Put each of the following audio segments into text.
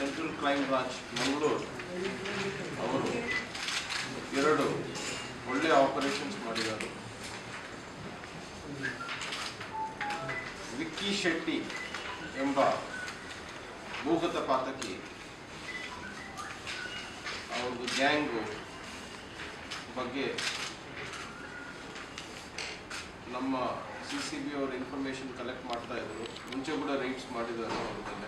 Central crime branch Mangaluru ಅವರು ಎರಡು ಒಳ್ಳೆ ಆಪರೇಷನ್ಸ್ ಮಾಡಿದ್ದಾರೆ ವಿಕ್ಕಿ ಶೆಟ್ಟಿ ಎಂಬ ಭೂಗತ ಪಾತಕಿ ಆ ಒಂದು ಗ್ಯಾಂಗು ಬಗ್ಗೆ ನಮ್ಮ ಸಿ ಸಿ ಬಿ ಅವರು ಇನ್ಫಾರ್ಮೇಶನ್ ಕಲೆಕ್ಟ್ ಮಾಡ್ತಾ ಇದ್ರು ಮುಂಚೆ ಕೂಡ ರೈಡ್ಸ್ ಮಾಡಿದ್ದಾರೆ ಅವ್ರ ಮೇಲೆ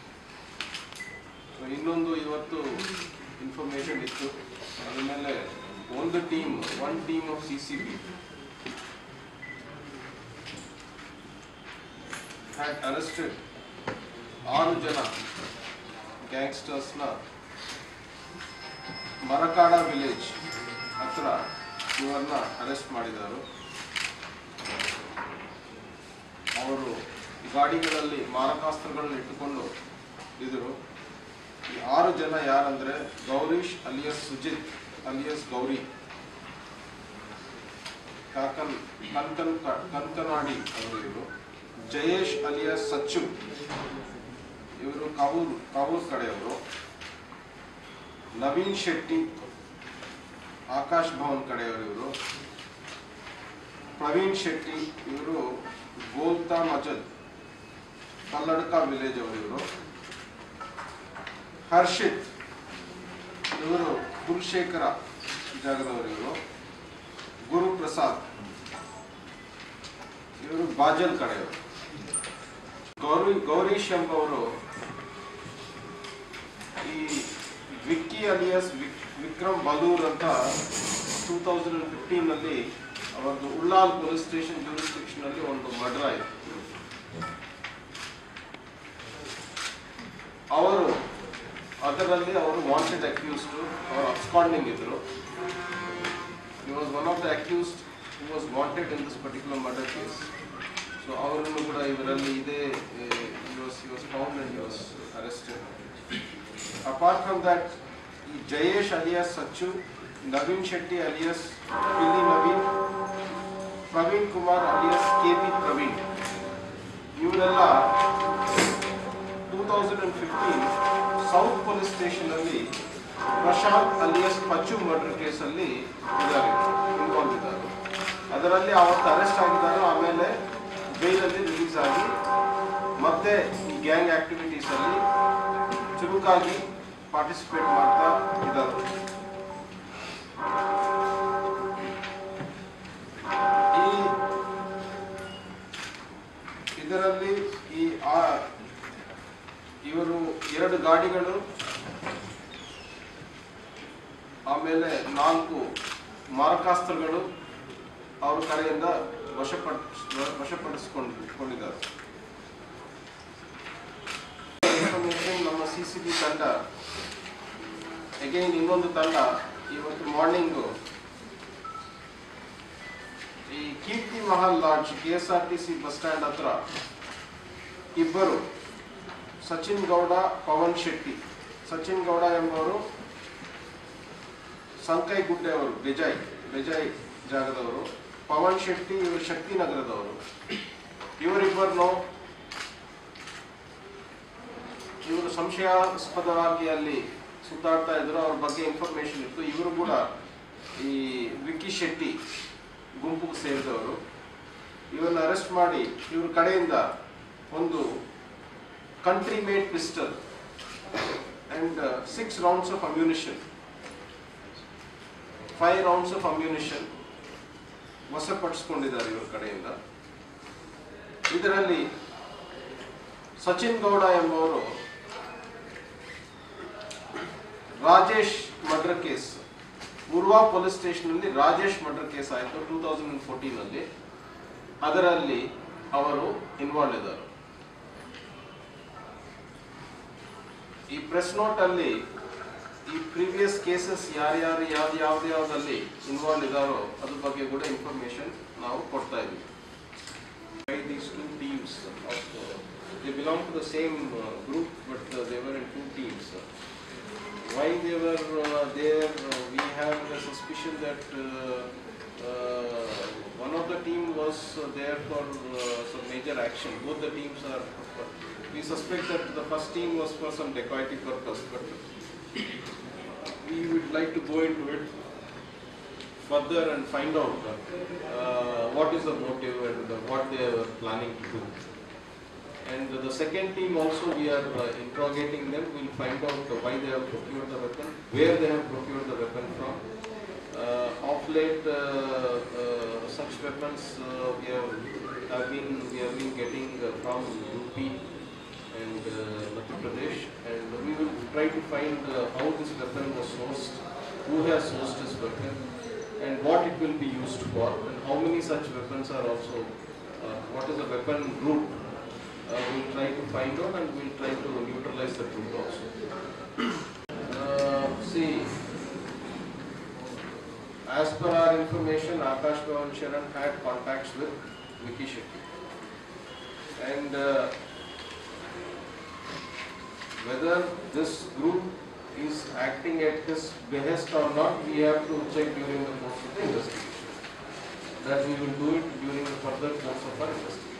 ಸೊ ಇನ್ನೊಂದು ಇವತ್ತು ಇನ್ಫಾರ್ಮೇಶನ್ ಇತ್ತು ಅದ್ರ ಮೇಲೆ ಒಂದು team one team of C C B had arrested ಆರು ಜನ ಗ್ಯಾಂಗ್ಸ್ಟರ್ಸ್ನ ಮರಕಾಡ ವಿಲೇಜ್ ಹತ್ರ ಇವರನ್ನ ಅರೆಸ್ಟ್ ಮಾಡಿದರು ಅವರು ಗಾಡಿಗಳಲ್ಲಿ ಮಾರಕಾಸ್ತ್ರಗಳನ್ನ ಇಟ್ಟುಕೊಂಡು ಇದ್ರು ಈ ಆರು ಜನ ಯಾರಂದ್ರೆ ಗೌರೀಶ್ ಅಲಿಯಸ್ ಸುಜಿತ್ ಅಲಿಯಸ್ ಗೌರಿ ಕಾಕನ್ ಕನ್ಕನ್ ಕನ್ಕನಾಡಿ ಅವರು ಇವರು ಜಯೇಶ್ ಅಲಿಯಸ್ ಸಚ್ಚು ಇವರು ಕಾವೂರು ಕಾವೂರು ಕಡೆಯವರು ನವೀನ್ ಶೆಟ್ಟಿ ಆಕಾಶ್ ಭವನ್ ಕಡೆಯವರು ಇವರು ಪ್ರವೀಣ್ ಶೆಟ್ಟಿ ಇವರು ಗೋಲ್ತಾ ಮಜದ್ ಕಲ್ಲಡ್ಕ ವಿಲೇಜ್ ಅವರು ಇವರು ಹರ್ಷಿತ್ ಇವರು ಕುಲಶೇಖರ ಜಾಗದವರು ಇವರು ಗುರುಪ್ರಸಾದ್ ಇವರು ಬಾಜಲ್ ಕಡೆಯವರು ಗೌರಿ ಗೌರೀಶ್ ಎಂಬವರು ಈ ವಿಕ್ಕಿ ಅಲಿಯಸ್ ವಿಕ್- ವಿಕ್ರಮ್ ಬಲೂರ್ ಅಂತ ಟೂ ತೌಸಂಡ್ ಫಿಫ್ಟೀನ್ ನಲ್ಲಿ ಅವರದ್ದು ಉಳ್ಳಾಲ್ ಪೊಲೀಸ್ ಸ್ಟೇಷನ್ ಜ್ಯೂರಿಸ್ಟಿಕ್ಷನ್ ಅಲ್ಲಿ ಒಂದು ಮರ್ಡರ್ ಆಯಿತು ಅವರು ಅದರಲ್ಲಿ ಅವರು ವಾಂಟೆಡ್ ಅಕ್ಯೂಸ್ಡ್ ಅವರು ಅಬ್ಸ್ಕಾಂಡಿಂಗ್ ಇದ್ರು he was one of the accused who was wanted in this particular murder case. So ಅವರನ್ನು ಕೂಡ ಇದರಲ್ಲಿ ಇದೇ he was he was found and he was arrested. Apart from that, ಈ Jayesh alias Sachu Naveen Shetty alias Pilli Naveen Praveen Kumar alias K P Praveen ಇವರೆಲ್ಲ two thousand and fifteen south police station ಅಲ್ಲಿ Prashanth alias ಪಚ್ಚು murder ಕೇಸಲ್ಲಿ ಇದ್ದಾರೆ involve ಇದ್ದಾರೆ ಅದರಲ್ಲಿ ಅವತ್ತು ಅರೆಸ್ಟ್ ಆಗಿದ್ದಾರೆ ಆಮೇಲೆ ಬೇಲಲ್ಲಿ ರಿಲೀಸ್ ಆಗಿ ಮತ್ತೆ ಈ ಗ್ಯಾಂಗ್ ಆಕ್ಟಿವಿಟೀಸ್ ಅಲ್ಲಿ ಚುರುಕಾಗಿ ಪಾರ್ಟಿಸಿಪೇಟ್ ಮಾಡ್ತಾ ಇದ್ದಾರೆ ಈ ಇದರಲ್ಲಿ ಈ ಆ ಇವರು ಎರಡು ಗಾಡಿಗಳು ಆಮೇಲೆ ನಾಲ್ಕು ಮಾರಕಾಸ್ತ್ರಗಳು ಅವ್ರ ಕಡೆಯಿಂದ ವಶಪಟ್ ವಶಪಡಿಸಿಕೊಂಡು ಕೊಂಡಿದ್ದಾರೆ Information ನಮ್ಮ ಸಿ ಸಿ ಬಿ ತಂಡ ಅಗೈನ್ ಇನ್ನೊಂದು ತಂಡ ಇವತ್ತು ಮಾರ್ನಿಂಗು ಈ Keerthi Mahal lodge K S R T C bus stand ಹತ್ರ ಇಬ್ಬರು ಸಚಿನ್ ಗೌಡ ಪವನ್ ಶೆಟ್ಟಿ ಸಚಿನ್ ಗೌಡ ಎಂಬವರು ಸಂಕೈಗುಡ್ಡೆ ಅವರು ಬೆಜಾಯ್ ಬೆಜಾಯ್ ಜಾಗದವರು ಪವನ್ ಶೆಟ್ಟಿ ಇವರು ಶಕ್ತಿನಗರದವರು ಇವರಿಬ್ಬರನ್ನು ಇವರು ಸಂಶಯಾಸ್ಪದವಾಗಿ ಅಲ್ಲಿ ಸುತ್ತಾಡ್ತಾ ಇದ್ರು ಅವ್ರ ಬಗ್ಗೆ ಇನ್ಫಾರ್ಮೇಶನ್ ಇತ್ತು ಇವರು ಕೂಡ ಈ ವಿಕ್ಕಿ ಶೆಟ್ಟಿ ಗುಂಪಿಗೆ ಸೇರಿದವರು ಇವರನ್ನ ಅರೆಸ್ಟ್ ಮಾಡಿ ಇವ್ರ ಕಡೆಯಿಂದ ಒಂದು country made pistol and six rounds of ammunition five rounds of ammunition ವಶಪಡಿಸಿಕೊಂಡಿದ್ದಾರೆ ಇವ್ರ ಕಡೆಯಿಂದ ಇದರಲ್ಲಿ ಸಚಿನ್ ಗೌಡ ಎಂಬವರು Rajesh murder case Urwa police station Rajesh murder case ಆಯಿತು ಟೂ ತೌಸಂಡ್ ಫೋರ್ಟೀನ್ ಅಲ್ಲಿ ಅದರಲ್ಲಿ ಅವರು ಇನ್ವಾಲ್ವ್ ಇದ್ದಾರೆ ಈ ಪ್ರೆಸ್ ನೋಟ್ ಅಲ್ಲಿ ಈ ಪ್ರೀವಿಯಸ್ ಕೇಸಸ್ ಯಾರ್ಯಾರು ಯಾವ್ದು ಯಾವ್ದು ಯಾವ್ದಲ್ಲಿ ಇನ್ವಾಲ್ವ್ ಇದಾರೋ ಅದ್ರ ಬಗ್ಗೆ ಕೂಡ ಇನ್ಫಾರ್ಮೇಶನ್ ನಾವು ಕೊಡ್ತಾ ಇದ್ದೀವಿ these two teams of, uh, they belong to the same uh, group but uh, they were in two teams. Why they were uh, there, uh, we have the suspicion that uh, uh, one of the team was uh, there for uh, some major action. Both the teams are, we suspect that the first team was for some dacoity purpose, but we would like to go into it further and find out uh, what is the motive and uh, what they were planning to do. And the second team also, we are uh, interrogating them, we'll find out why they have procured the weapon, where they have procured the weapon from. Uh, Of late, uh, uh, such weapons uh, we have, have been, we have been getting uh, from UP and uh, Madhya Pradesh. And we will try to find uh, how this weapon was sourced, who has sourced this weapon, and what it will be used for, and how many such weapons are also, uh, what is the weapon route uh, we'll try to find out and we'll try to neutralize the truth also. Uh, see, as per our information, Akash Bhavan Sharan had contacts with Vicky Shetty. And uh, whether this group is acting at his behest or not, we have to check during the course of the investigation. That we will do it during the further course of our investigation.